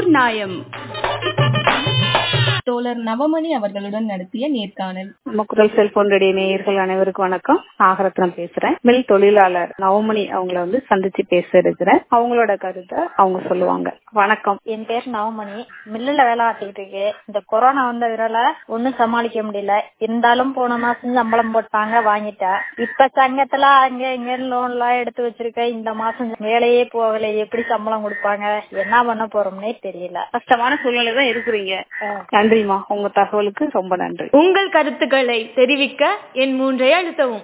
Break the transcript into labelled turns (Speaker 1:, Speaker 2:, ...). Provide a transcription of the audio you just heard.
Speaker 1: ஊர் நாயம்
Speaker 2: தோழர் நவமணி அவர்களுடன் நடத்திய நேர்காணல்
Speaker 3: நம்ம குரல் செல்போன் ரெடிய நேயர்கள் அனைவருக்கும் வணக்கம் நாகரத்னம் பேசுறேன் மில் தொழிலாளர் நவமணி அவங்கள வந்து சந்திச்சு பேச இருக்கிறேன் அவங்களோட கருத்தை அவங்க சொல்லுவாங்க வணக்கம்
Speaker 4: என் பேர் நவமணி மில்லுல வேலை பார்த்துக்கிட்டு இருக்கு இந்த கொரோனா வந்த விரல ஒண்ணும் சமாளிக்க முடியல இருந்தாலும் போன மாசம் சம்பளம் போட்டாங்க வாங்கிட்டேன் இப்ப சங்கத்துல அங்க இங்க லோன் எல்லாம் எடுத்து வச்சிருக்கேன் இந்த மாசம் வேலையே போகல எப்படி சம்பளம் கொடுப்பாங்க என்ன பண்ண போறோம்னே தெரியல
Speaker 3: கஷ்டமான சூழ்நிலை தான் இருக்கிறீங்க நன்றிமா உங்க தகவலுக்கு ரொம்ப நன்றி
Speaker 1: உங்கள் கருத்துக்களை தெரிவிக்க என் மூன்றை அழுத்தவும்